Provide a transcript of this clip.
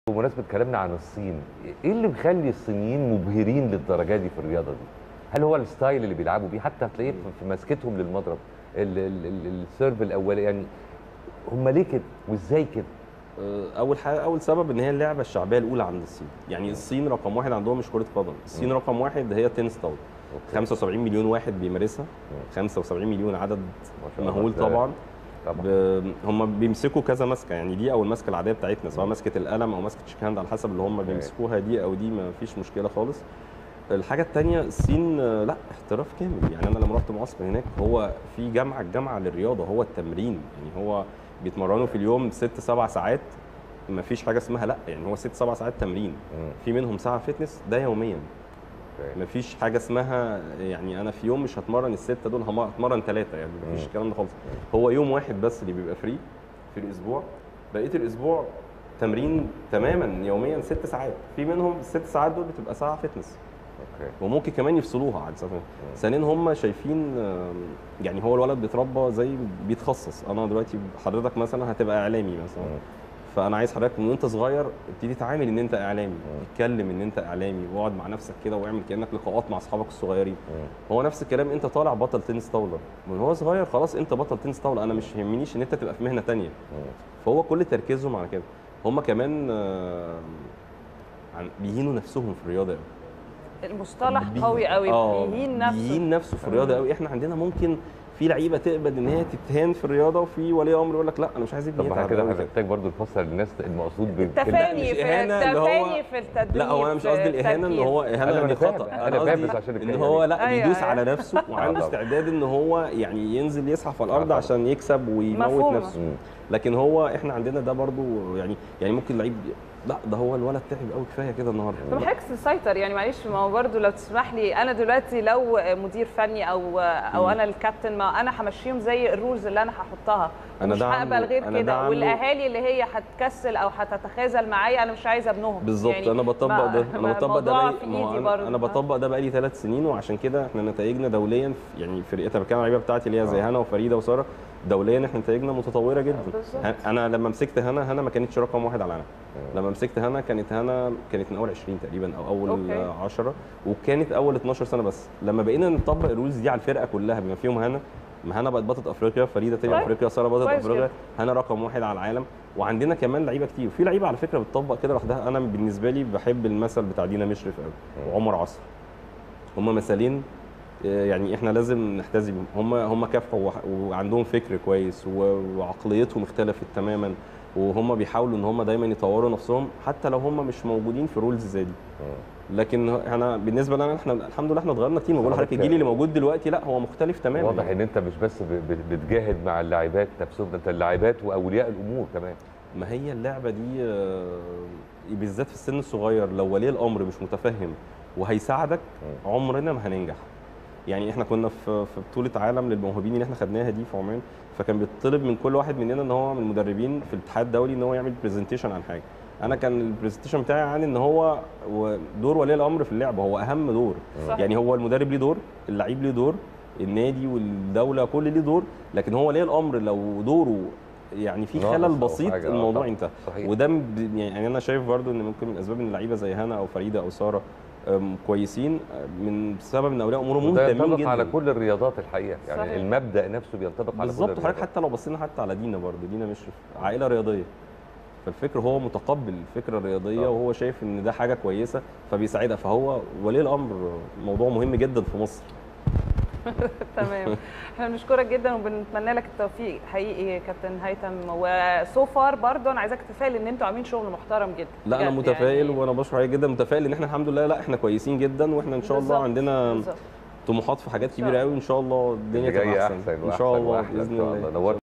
بمناسبة كلامنا عن الصين، إيه اللي مخلّي الصينيين مبهرين للدرجة دي في الرياضة دي؟ هل هو الستايل اللي بيلعبوا بيه؟ حتى هتلاقيه في في مسكتهم للمضرب، ال ال ال السيرف الأولاني يعني هم ليه كده؟ وإزاي كده؟ آه، اول حاجه اول سبب ان هي اللعبه الشعبيه الاولى عند الصين يعني الصين رقم واحد عندهم مش كره قدم الصين مم. رقم واحد هي التنس طاوله أوكي. 75 مليون واحد بيمارسها 75 مليون عدد ما شاء الله، مهول ده طبعا طبعا ب... هم بيمسكوا كذا ماسكه يعني دي او الماسكه العاديه بتاعتنا سواء ماسكه القلم او ماسكه شيك هاند على حسب اللي هم بيمسكوها دي او دي ما فيش مشكله خالص الحاجه الثانيه الصين آه، لا احتراف كامل يعني انا لما رحت معسكر هناك هو في جامعه الجامعه للرياضه هو التمرين يعني هو بيتمرنوا في اليوم ست سبع ساعات ما فيش حاجه اسمها لا يعني هو ست سبع ساعات تمرين مم. في منهم ساعه فتنس ده يوميا أوكي. ما فيش حاجه اسمها يعني انا في يوم مش هتمرن السته دول هم- هتمرن ثلاثه يعني ما فيش مم. الكلام ده خالص هو يوم واحد بس اللي بيبقى فري في الاسبوع بقيه الاسبوع تمرين تماما يوميا ست ساعات في منهم الست ساعات دول بتبقى ساعه فتنس أوكي. وممكن كمان يفصلوها عن ساعه ثانيا هم شايفين آم، يعني هو الولد بيتربى زي بيتخصص انا دلوقتي حضرتك مثلا هتبقى اعلامي مثلا مم. فانا عايز حضرتك من وانت صغير ابتدي تعامل ان انت اعلامي مم. اتكلم ان انت اعلامي واقعد مع نفسك كده واعمل كانك لقاءات مع اصحابك الصغيرين مم. هو نفس الكلام انت طالع بطل تنس طاوله من هو صغير خلاص انت بطل تنس طاوله انا مش يهمنيش ان انت تبقى في مهنه تانية مم. فهو كل تركيزهم على كده هم كمان آه، عن- بيهينوا نفسهم في الرياضه قوي المصطلح بي- قوي قوي آه، بيهين نفسه بيهين نفسه في الرياضه قوي احنا عندنا ممكن في لعيبه تقبل ان هي تتهان في الرياضه وفي ولي امر يقول لك لا انا مش عايز ابني طب يتعب احنا كده قوي كده. هنحتاج برضه نفسر للناس المقصود بال التفاني مش في إهانة اللي هو- التفاني في التدريب لا هو انا مش في قصدي الاهانه ان التركيز. هو أنا اهانه يعني بفهم، خطا أنا انا بفهم قصدي عشان ان الكلام هو يعني. لا أيوة، بيدوس أيوة. على نفسه وعنده طبعا. استعداد ان هو يعني ينزل يزحف على آه، الارض طبعا. عشان يكسب ويموت مفهومة. نفسه مم. لكن هو احنا عندنا ده برضو يعني يعني ممكن لعيب لا ده هو الولد تعب قوي كفايه كده النهارده طب حضرتك تسيطر يعني معلش ما هو برضه لو تسمح لي انا دلوقتي لو مدير فني او او مم. انا الكابتن ما انا همشيهم زي الرولز اللي انا هحطها أنا مش ده هقبل عامله- غير أنا ده كده عامله- والاهالي اللي هي هتكسل او هتتخاذل معايا انا مش عايزه ابنهم بالظبط يعني انا بطبق ما- ده ما انا بطبق ده الموضوع بقالي في ما هو ايدي انا, برضه أنا بطبق ده بقالي ثلاث سنين وعشان كده احنا نتائجنا دوليا في- يعني فرقتنا بتكلم على اللعيبه بتاعتي اللي هي زي آه. هنا وفريده وساره دوليا احنا نتائجنا متطوره جدا بالظبط. ه- انا لما مسكت هنا هنا ما كانتش رقم واحد على العالم لما مسكت هنا كانت هنا كانت من اول 20 تقريبا او اول أوكي. 10 وكانت اول 12 سنه بس لما بقينا نطبق الرولز دي على الفرقه كلها بما فيهم هنا ما هنا بقت بطله افريقيا فريده تاني كويس. افريقيا ساره بطله كويس افريقيا جدا. هنا رقم واحد على العالم وعندنا كمان لعيبه كتير في لعيبه على فكره بتطبق كده لوحدها انا بالنسبه لي بحب المثل بتاع دينا مشرف قوي وعمر عصر هما مثالين آه، يعني احنا لازم نحتذي بيهم هم هم كافحوا وح- وعندهم فكر كويس و- وعقليتهم اختلفت تماما وهم بيحاولوا ان هم دايما يطوروا نفسهم حتى لو هم مش موجودين في رولز زي دي مم. لكن انا بالنسبه لنا احنا الحمد لله احنا اتغيرنا كتير ما بقول آه، لحضرتك الجيل اللي موجود دلوقتي لا هو مختلف تماما واضح ان انت مش بس ب- ب- بتجاهد مع اللاعبات نفسهم ده انت اللاعبات واولياء الامور كمان ما هي اللعبه دي آه، بالذات في السن الصغير لو ولي الامر مش متفهم وهيساعدك مم. عمرنا ما هننجح يعني احنا كنا في في بطوله عالم للموهوبين اللي احنا خدناها دي في عمان فكان بيطلب من كل واحد مننا ان هو من المدربين في الاتحاد الدولي ان هو يعمل برزنتيشن عن حاجه انا كان البرزنتيشن بتاعي عن ان هو و- دور ولي الامر في اللعبه هو اهم دور صح. يعني هو المدرب ليه دور اللعيب ليه دور النادي والدوله كل ليه دور لكن هو ولي الامر لو دوره يعني في ناقص خلل أو بسيط حاجة، آه، الموضوع طبعاً. انتهى صحيح وده ب- يعني انا شايف برضو ان ممكن من اسباب ان اللعيبه زي هنا او فريده او ساره أم، كويسين أم، من سبب ان اولياء امورهم وده مهتمين ينطبق جدا على كل الرياضات الحقيقه يعني صحيح. المبدا نفسه بينطبق على كل بالظبط حضرتك الرياضات حتى لو بصينا حتى على دينا برضو دينا مشرف عائله رياضيه فالفكر هو متقبل الفكره الرياضيه طبعا. وهو شايف ان ده حاجه كويسه فبيساعدها فهو ولي الامر موضوع مهم جدا في مصر تمام احنا بنشكرك جدا وبنتمنى لك التوفيق حقيقي كابتن هيثم وسو فار برضه انا عايزاك تتفائل ان انتوا عاملين شغل محترم جدا لا انا بجد متفائل يعني. وانا بشكر عليك جدا متفائل ان احنا الحمد لله لا احنا كويسين جدا واحنا ان شاء الله بالظبط، عندنا بالظبط. طموحات في حاجات إن شاء كبيره قوي ان شاء الله الدنيا اللي جاي تبقى احسن احسن ان واحسن شاء الله واحسن ان باذن شاء الله الله نورت